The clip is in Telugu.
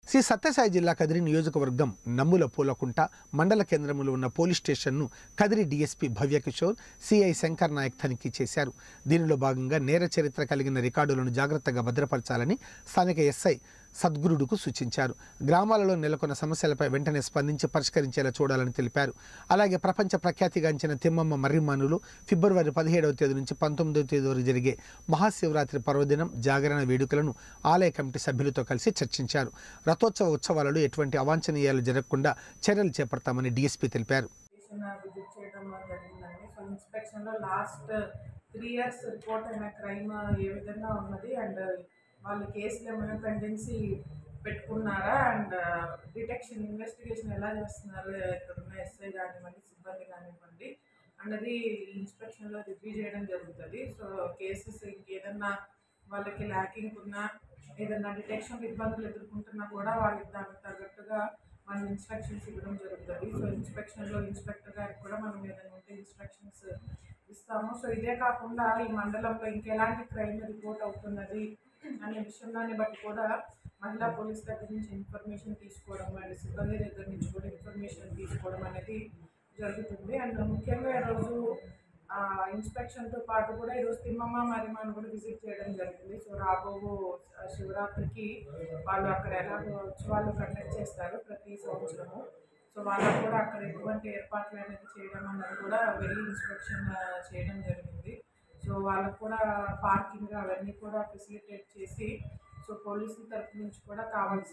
శ్రీ సత్యసాయి జిల్లా కదిరి నియోజకవర్గం నమ్ముల పూలకుంట మండల కేంద్రంలో ఉన్న పోలీస్ స్టేషన్ను కదిరి డీఎస్పీ భవ్యకిషోర్ సిఐ శంకర్ నాయక్ తనిఖీ చేశారు దీనిలో భాగంగా నేర చరిత్ర కలిగిన రికార్డులను జాగ్రత్తగా భద్రపరచాలని స్థానిక ఎస్ఐ సద్గురుడుకు సూచించారు గ్రామాలలో నెలకొన్న సమస్యలపై వెంటనే స్పందించి పరిష్కరించేలా చూడాలని తెలిపారు అలాగే ప్రపంచ ప్రఖ్యాతిగాంచిన తిమ్మమ్మ మర్రిమానులు ఫిబ్రవరి పదిహేడవ తేదీ నుంచి పంతొమ్మిదవ తేదీ వరకు జరిగే మహాశివరాత్రి పర్వదినం జాగరణ వేడుకలను ఆలయ కమిటీ సభ్యులతో కలిసి చర్చించారు రథోత్సవ ఉత్సవాలలో ఎటువంటి అవాంఛనీయాలు జరగకుండా చర్యలు చేపడతామని డీఎస్పీ తెలిపారు స్టేషన్ విజిట్ చేయడం జరిగిందండి సో ఇన్స్పెక్షన్లో లాస్ట్ త్రీ ఇయర్స్ రిపోర్ట్ అయిన క్రైమ్ ఏ విధంగా ఉన్నది అండ్ వాళ్ళు కేసులు ఏమైనా పెండెన్సీ పెట్టుకున్నారా అండ్ డిటెక్షన్ ఇన్వెస్టిగేషన్ ఎలా చేస్తున్నారు ఇక్కడ ఉన్న ఎస్ఐ కానివ్వండి సిబ్బంది కానివ్వండి అన్నది ఇన్స్పెక్షన్లో రివ్యూ చేయడం జరుగుతుంది సో కేసెస్ ఇంకేదన్నా వాళ్ళకి ల్యాకింగ్ ఉన్నా ఏదన్నా డిటెక్షన్ ఇబ్బందులు ఎదుర్కొంటున్నా కూడా వాళ్ళకి దానికి తగ్గట్టుగా మనం ఇన్స్ట్రక్షన్స్ ఇవ్వడం జరుగుతుంది సో ఇన్స్పెక్షన్లో ఇన్స్పెక్టర్ గారికి కూడా మనం ఏదైనా ఉంటే ఇన్స్ట్రక్షన్స్ ఇస్తాము సో ఇదే కాకుండా ఈ మండలంలో ఇంకెలాంటి క్రైమ్ రిపోర్ట్ అవుతున్నది అనే విషయంలోని బట్టి కూడా మహిళా పోలీస్ దగ్గర నుంచి ఇన్ఫర్మేషన్ తీసుకోవడం అండ్ సిబ్బంది దగ్గర నుంచి కూడా ఇన్ఫర్మేషన్ తీసుకోవడం అనేది జరుగుతుంది అండ్ ముఖ్యంగా ఈరోజు ఆ, ఇన్స్పెక్షన్తో పాటు కూడా ఈరోజు తిమ్మమ్మ మరిమాను కూడా విజిట్ చేయడం జరిగింది సో రాబో ఆ, శివరాత్రికి వాళ్ళు అక్కడ ఎలాగో ఉత్సవాలు కండక్ట్ చేస్తారు ప్రతి సంవత్సరము సో వాళ్ళకు కూడా అక్కడ ఎటువంటి ఏర్పాట్లు అనేది చేయడం అన్నది కూడా వెళ్ళి ఇన్స్పెక్షన్ ఆ, చేయడం జరిగింది సో వాళ్ళకు కూడా పార్కింగ్ అవన్నీ కూడా ఫెసిలిటేట్ చేసి సో పోలీసుల తరఫు నుంచి కూడా కావాల్సిన